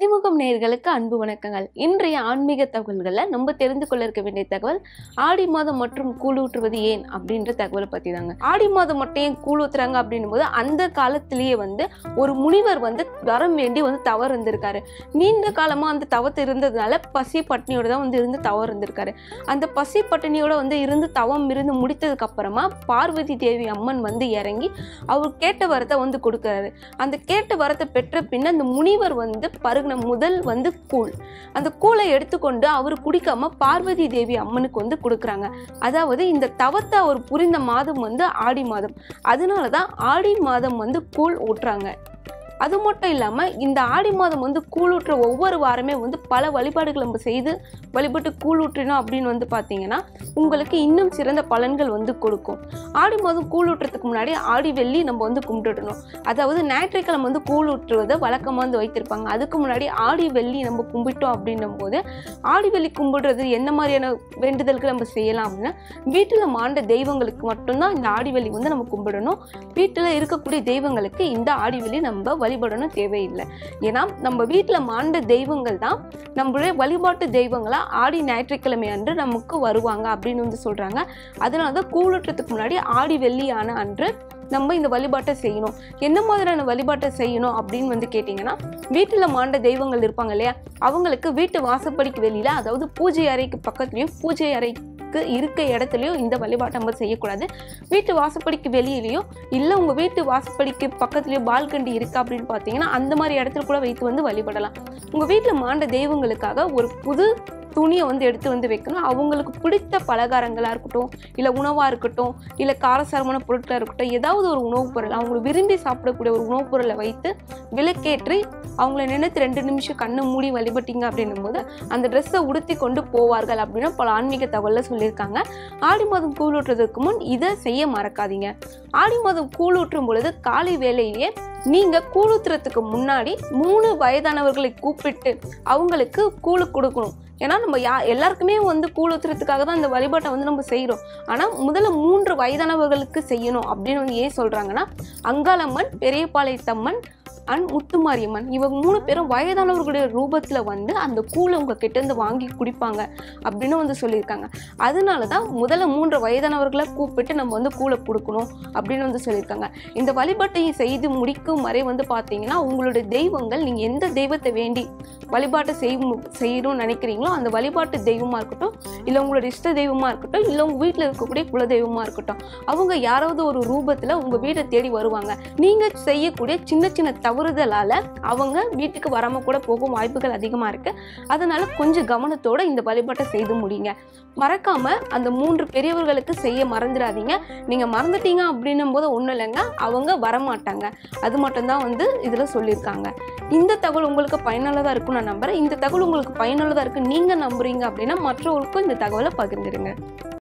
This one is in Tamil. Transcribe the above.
அறிமுகம் நேயர்களுக்கு அன்பு வணக்கங்கள் இன்றைய ஆன்மீக தகவல்களில் நம்ம தெரிந்து கொள்ள இருக்க வேண்டிய தகவல் ஆடி மாதம் மற்றும் கூழ் ஊற்றுவது ஏன் அப்படின்ற தகவலை பற்றி தாங்க ஆடி மாதம் மட்டும் ஏன் கூழ் ஊத்துறாங்க அப்படின்னும் போது அந்த காலத்திலேயே வந்து ஒரு முனிவர் வந்து வரம் வேண்டி வந்து தவறு இருந்திருக்காரு நீண்ட காலமாக அந்த தவத்து இருந்ததுனால பசி பட்னியோட தான் வந்து இருந்து தவறு இருந்திருக்காரு அந்த பசி பட்டினியோட வந்து இருந்து தவம் இருந்து முடித்ததுக்கு அப்புறமா பார்வதி தேவி அம்மன் வந்து இறங்கி அவர் கேட்ட வரத்தை வந்து கொடுக்குறாரு அந்த கேட்ட வரத்தை பெற்ற பின்ன அந்த முனிவர் வந்து பருகின முதல் வந்து கூழ் அந்த கூழை எடுத்துக்கொண்டு அவர் குடிக்காம பார்வதி தேவி அம்மனுக்கு வந்து கொடுக்குறாங்க அதாவது இந்த தவத்தை அவர் புரிந்த மாதம் வந்து ஆடி மாதம் அதனால தான் ஆடி மாதம் வந்து கூழ் ஊட்டுறாங்க அது மட்டும் இல்லாமல் இந்த ஆடி மாதம் வந்து கூழ் ஊற்றுற ஒவ்வொரு வாரமே வந்து பல வழிபாடுகள் நம்ம செய்து வழிபட்டு கூழ் ஊற்றினோம் அப்படின்னு வந்து பார்த்தீங்கன்னா உங்களுக்கு இன்னும் சிறந்த பலன்கள் வந்து கொடுக்கும் ஆடி மாதம் கூழ் ஊற்றுறதுக்கு முன்னாடி ஆடி வெள்ளி நம்ம வந்து கும்பிட்டுடணும் அதாவது ஞாயிற்றுக்கிழமை வந்து கூழ் ஊற்றுவதை வழக்கமாக வந்து வைத்திருப்பாங்க அதுக்கு முன்னாடி ஆடி வெள்ளி நம்ம கும்பிட்டோம் அப்படின்னும் போது ஆடி வெள்ளி கும்பிடுறது என்ன மாதிரியான வேண்டுதல்கள் நம்ம செய்யலாம் அப்படின்னா வீட்டில் மாண்ட தெய்வங்களுக்கு மட்டும்தான் இந்த ஆடி வெள்ளி வந்து நம்ம கும்பிடணும் வீட்டில் இருக்கக்கூடிய தெய்வங்களுக்கு இந்த ஆடி வெள்ளி நம்ம வழிபடணும் தேவையில்லை ஏன்னா நம்ம வீட்டில் மாண்ட தெய்வங்கள் தான் நம்மளுடைய வழிபாட்டு தெய்வங்களா ஆடி ஞாயிற்றுக்கிழமை அன்று நமக்கு வருவாங்க அப்படின்னு வந்து சொல்கிறாங்க அதனால தான் கூழுற்றத்துக்கு முன்னாடி ஆடி வெள்ளியான அன்று நம்ம இந்த வழிபாட்டை செய்யணும் என்ன மாதிரியான வழிபாட்டை செய்யணும் அப்படின்னு வந்து கேட்டிங்கன்னா வீட்டில் மாண்ட தெய்வங்கள் இருப்பாங்க இல்லையா அவங்களுக்கு வீட்டு வாசப்படிக்கு வெளியில் அதாவது பூஜை அறைக்கு பக்கத்துலேயும் பூஜை அறைக்கு இருக்க இடத்துலையும் இந்த வழிபாட்டை நம்ம செய்யக்கூடாது வீட்டு வாசப்படிக்கு வெளியிலையும் இல்லை உங்கள் வீட்டு வாசப்படிக்கு பக்கத்துலேயும் பால்கண்டி இருக்குது அப்படின்னு பார்த்தீங்கன்னா அந்த மாதிரி இடத்துல கூட வைத்து வந்து வழிபடலாம் உங்கள் வீட்டில் மாண்ட தெய்வங்களுக்காக ஒரு புது துணியை வந்து எடுத்து வந்து வைக்கணும் அவங்களுக்கு பிடித்த பலகாரங்களாக இருக்கட்டும் இல்லை உணவாக இருக்கட்டும் இல்லை காரசாரமான பொருட்களாக இருக்கட்டும் ஏதாவது ஒரு உணவுப் பொருள் அவங்க விரும்பி சாப்பிடக்கூடிய ஒரு உணவுப் பொருளை வைத்து விளக்கேற்றி அவங்கள நினைத்து ரெண்டு நிமிஷம் கண்ணை மூடி வழிபட்டீங்க அப்படின்னும் போது அந்த ட்ரெஸ்ஸை உடுத்தி கொண்டு போவார்கள் அப்படின்னு பல ஆன்மீக தகவலில் சொல்லியிருக்காங்க ஆடி மாதம் கூழூற்றுறதுக்கு முன் இதை செய்ய மறக்காதீங்க ஆடி மாதம் கூழூற்றும் பொழுது காலை வேளையிலேயே நீங்கள் கூழுத்துறதுக்கு முன்னாடி மூணு வயதானவர்களை கூப்பிட்டு அவங்களுக்கு கூழு கொடுக்கணும் ஏன்னா நம்ம யா எல்லாருக்குமே வந்து கூழ் ஊத்துறதுக்காக தான் இந்த வழிபாட்டை வந்து நம்ம செய்கிறோம் ஆனால் முதல்ல மூன்று வயதானவர்களுக்கு செய்யணும் அப்படின்னு வந்து ஏன் சொல்கிறாங்கன்னா அங்காளம்மன் பெரியபாளையத்தம்மன் அண்ட் முத்துமாரியம்மன் இவங்க மூணு பேரும் வயதானவர்களுடைய ரூபத்தில் வந்து அந்த கூழை உங்கள் கிட்டேருந்து வாங்கி குடிப்பாங்க அப்படின்னு வந்து சொல்லியிருக்காங்க அதனால தான் முதல்ல மூன்று வயதானவர்களை கூப்பிட்டு நம்ம வந்து கூழை கொடுக்கணும் அப்படின்னு வந்து சொல்லியிருக்காங்க இந்த வழிபாட்டை செய்து முடிக்கும் வரை வந்து பார்த்தீங்கன்னா உங்களுடைய தெய்வங்கள் நீங்கள் எந்த தெய்வத்தை வேண்டி வழிபாட்டை செய்யும் செய்யணும்னு நினைக்கிறீங்களோ அந்த வழிபாட்டு தெய்வமாக இருக்கட்டும் இல்லை உங்களோட இஷ்ட தெய்வமாக இருக்கட்டும் இல்லை உங்கள் வீட்டில் இருக்கக்கூடிய குல தெய்வமாக இருக்கட்டும் அவங்க யாராவது ஒரு ரூபத்தில் உங்கள் வீட்டை தேடி வருவாங்க நீங்கள் செய்யக்கூடிய சின்ன சின்ன தவறுதலால் அவங்க வீட்டுக்கு வராமல் கூட போகும் வாய்ப்புகள் அதிகமாக இருக்குது அதனால் கொஞ்சம் கவனத்தோடு இந்த வழிபாட்டை செய்து முடியுங்க மறக்காமல் அந்த மூன்று பெரியவர்களுக்கு செய்ய மறந்துடாதீங்க நீங்கள் மறந்துட்டீங்க அப்படின்னும் போது ஒன்றும் இல்லைங்க அவங்க வரமாட்டாங்க அது மட்டும்தான் வந்து இதில் சொல்லியிருக்காங்க இந்த தகவல் உங்களுக்கு பயனுள்ளதாக இருக்கும்னு நான் நம்புகிறேன் இந்த தகவல் உங்களுக்கு பயனுள்ளதாக இருக்குது நீங்கள் நம்புறீங்க அப்படின்னா மற்றவர்களுக்கும் இந்த தகவலை பகிர்ந்துடுங்க